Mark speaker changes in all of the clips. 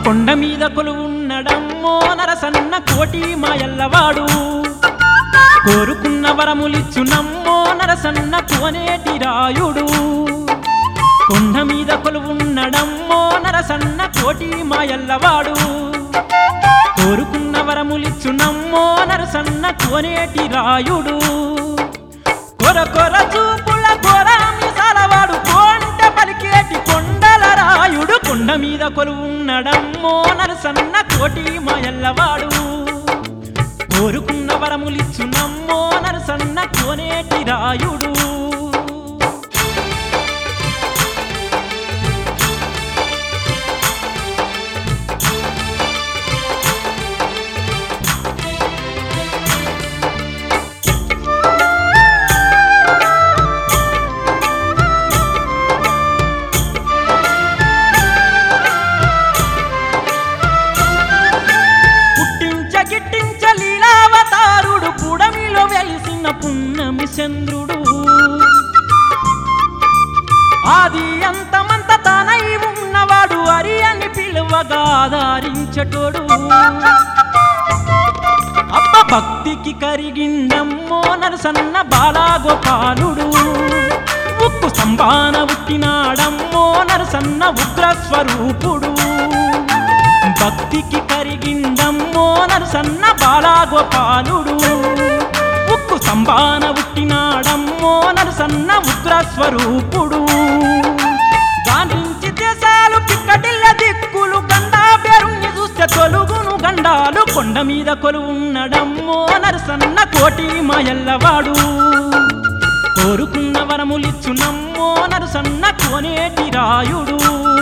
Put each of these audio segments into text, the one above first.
Speaker 1: కొండ మీద కొలువున్నడమ్మో నరసన్న కోటి మాయల్లవాడు కోరుకున్న వరములిచ్చు నమ్మో నరసన్న కోనేటి రాయుడు కొండ మీద కొలువున్నడమ్మో నరసన్న కోటి మాయల్లవాడు కోరుకున్న వరములిచ్చు నమ్మో నరసన్న కోనేటి రాయుడు కొర కొర చూపుల కొర మిసలవాడు కొంట పలికేటి కొండల రాయుడు కొండ మీద కొలువున్నడమ్మో నరసన్న కోటి మాయల్లవాడు కోరుకున్న వరములిచ్చు నమ్మో నరసన్న కోనేటి రాయుడు పుట్టించ గిట్టించ లీలావతారుడు పుడమిలో వెలిసిన పున్నమి చంద్రుడు ఆది అంతమంత తానై ఉన్నవాడు అరి అని పిలువగా ఆధారించటోడు అప్ప భక్తికి కరిగిండమ్మో నరసన్న బాలాగోపాలుడు ఉక్కు స్తంభాన ఉట్టినాడమ్మో నరసన్న ఉగ్ర స్వరూపుడు భక్తికి కరిగిండమ్మో నరసన్న బాలాగోపాలుడు ఉక్కు సంబాన ఉట్టినాడమ్మో నరసన్న ఉగ్ర స్వరూపుడు గాంధించి దేశాలు పిక్కటిల్ల దిక్కులు గండా పేరుణ్ణి చూస్తే తొలుగును గండాలు కొండ మీద కొలువున్నడమ్మో నరసన్న కోటి మాయల్లవాడు కోరుకున్న వరములిచ్చు నమ్మో నరసన్న కోనేటి రాయుడు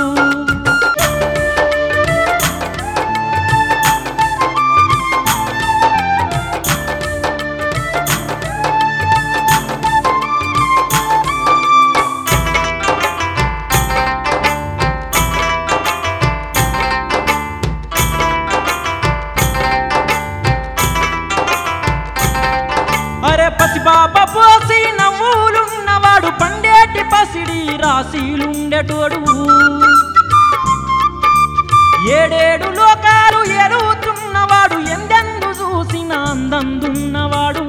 Speaker 1: అరే పసిబాబ పోసి నవ్వులున్నవాడు పండేటి పసిడి రాశీలుండెటోడు ఏడేడు లోకాలు ఎరుగుతున్నవాడు ఎందెందు చూసిన అందందున్నవాడు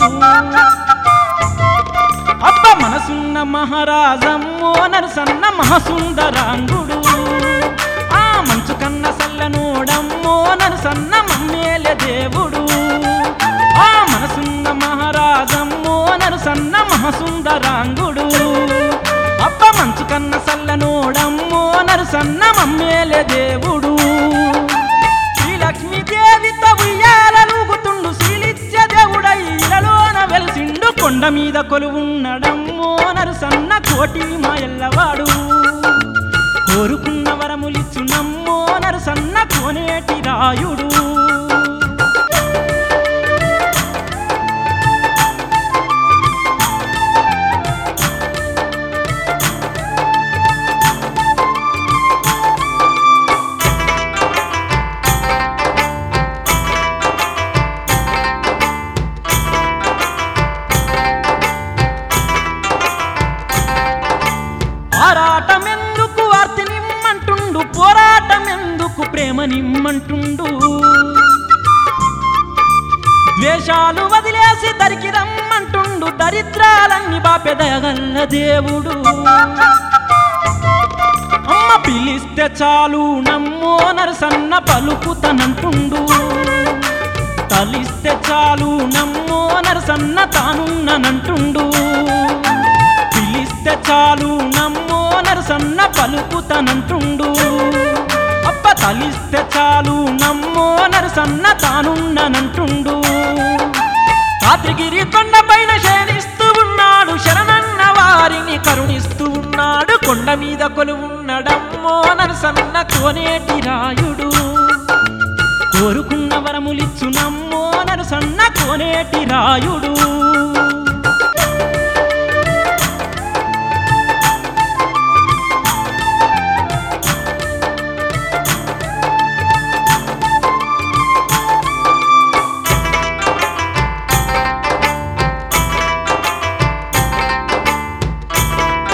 Speaker 1: అబ్బ మనసున్న మహారాజమ్మో నరసన్న మహసుందరాంగుడు ఆ మంచు కన్న సల్లనోడమ్మో నరసన్న మమ్మేలే దేవుడు ఆ మనసున్న మహారాజమ్మో నరసన్న మహసుందరాంగుడు అబ్బ మంచు కన్న సల్లనోడమ్మో నరసన్న మమ్మేలే దేవుడు శ్రీలక్ష్మీదేవితో ఉయ్యాలలుగుతుండు శ్రీలిత్య దేవుడై ఇలలోన వెలిసిండు కొండ మీద కొలువున్నడమ్మో నరసన్న కోటి మాయల్లవాడు కోరుకున్న వరములిచ్చు నమ్మో నరసన్న కోనేటి రాయుడు ఆరాటమెందుకు ఆర్తి నిమ్మంటుండు పోరాటమెందుకు ప్రేమ నిమ్మంటుండు ద్వేషాలు వదిలేసి దరికి రమ్మంటుండు దరిద్రాలన్నీ బాపెదగల్ల దేవుడు అమ్మ పిలిస్తే చాలు నమ్మో నరసన్న పలుకుతనంటుండు తలిస్తే చాలు నమ్మో నరసన్న తానున్ననంటుండు పిలిస్తే చాలు నమ్మో నరసన్న పలుకుతనంటుండు అప్ప తలిస్తే చాలు నమ్మో నరసన్న తానున్ననంటుండు రాత్రిగిరి కొండ పైన శయనిస్తూ ఉన్నాడు శరణన్న వారిని కరుణిస్తూ ఉన్నాడు కొండ మీద కొలువున్నడమ్మో నరసన్న కోనేటి రాయుడు కోరుకున్న వరములిచ్చు నమ్మో నరసన్న కోనేటి రాయుడు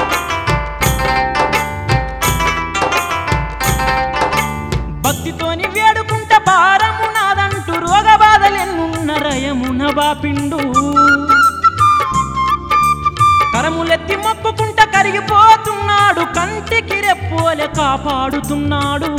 Speaker 1: భక్తితోని బాపిండు కరములెత్తి మొక్కుకుంట కరిగిపోతున్నాడు కంటికి రెప్పోలే కాపాడుతున్నాడు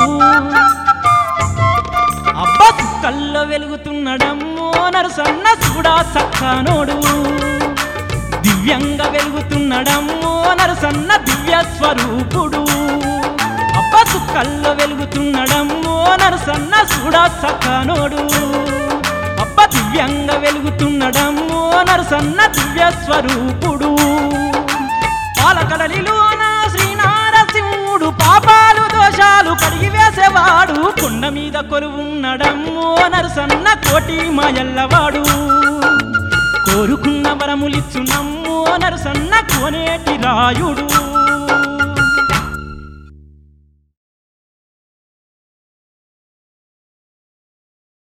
Speaker 1: అబ్బా కల్లో వెలుగుతున్నాడమ్మో నరసన్న చూడా సక్కనోడు దివ్యంగా వెలుగుతున్నాడమ్మో నరసన్న దివ్య స్వరూపుడు అబ్బా సుక్కల్లో వెలుగుతున్నాడమ్మో నరసన్న చూడా సక్కనోడు అబ్బ దివ్యంగా వెలుగుతున్నాడమ్మో నరసన్న దివ్య స్వరూపుడు పాలకడలిలోన శ్రీనారసింహుడు పాపాలు దోషాలు కడిగి వేసేవాడు కొండ మీద కొలువున్నడమ్మో నరసన్న కోటి మాయల్లవాడు కోరుకున్న వరములిచ్చునమ్మో నరసన్న కోనేటి రాయుడు